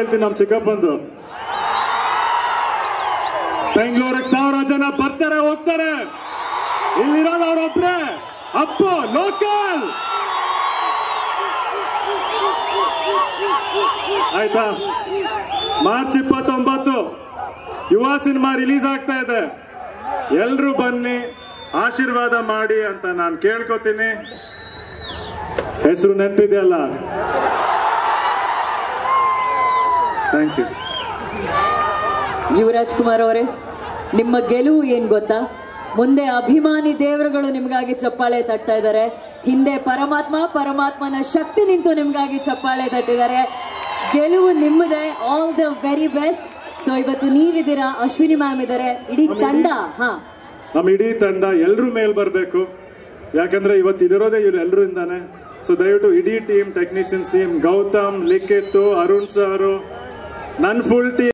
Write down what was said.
ಹೇಳ್ತೀನಿ ನಮ್ ಚಿಕ್ಕಪ್ಪಂದು ಬೆಂಗಳೂರಿಗೆ ಸಾವಿರ ಜನ ಬರ್ತಾರೆ ಹೋಗ್ತಾರೆ ಇಲ್ಲಿರೋದು ಅವ್ರೊಬ್ರೆ ಅಪ್ಪು ಲೋಕಲ್ ಆಯ್ತಾ ಮಾರ್ಚ್ ಇಪ್ಪತ್ತೊಂಬತ್ತು ಯುವ ಸಿನಿಮಾ ರಿಲೀಸ್ ಆಗ್ತಾ ಇದೆ ಎಲ್ರು ಬನ್ನಿ ಆಶೀರ್ವಾದ ಮಾಡಿ ಅಂತ ನಾನು ಕೇಳ್ಕೊತೀನಿ ಹೆಸರು ನೆನಪಿದೆಯಲ್ಲ ಥ್ಯಾಂಕ್ ಯು ಯುವರಾಜ್ ಕುಮಾರ್ ಅವರೇ ನಿಮ್ಮ ಗೆಲುವು ಏನ್ ಗೊತ್ತಾ ಮುಂದೆ ಅಭಿಮಾನಿ ದೇವರುಗಳು ನಿಮ್ಗಾಗಿ ಚಪ್ಪಾಳೆ ತಟ್ತಾ ಇದ್ದಾರೆ ಹಿಂದೆ ಪರಮಾತ್ಮ ಪರಮಾತ್ಮನ ಶಕ್ತಿ ನಿಂತು ನಿಮ್ಗಾಗಿ ಚಪ್ಪಾಳೆ ತಟ್ಟಿದ್ದಾರೆ ಗೆಲುವು ನಿಮ್ಮದೇ all the very best so ಇವತ್ತು ನೀವಿದ್ದೀರಾ ಅಶ್ವಿನಿ ಮ್ಯಾಮ್ ಇದ್ದಾರೆ ಇಡೀ ತಂಡ ಹಾ ನಮ್ಮ ಇಡೀ ತಂಡ ಎಲ್ರೂ ಮೇಲ್ ಬರಬೇಕು ಯಾಕಂದ್ರೆ ಇವತ್ತು ಇದಿರೋದೇ ಇವ್ರು ಎಲ್ಲರಿಂದಾನೆ ಸೊ ದಯವಿಟ್ಟು ಇಡೀ team technicians team Gautam Likhith Arun sir ನನ್ನ ಫುಲ್ ಟೀಮ್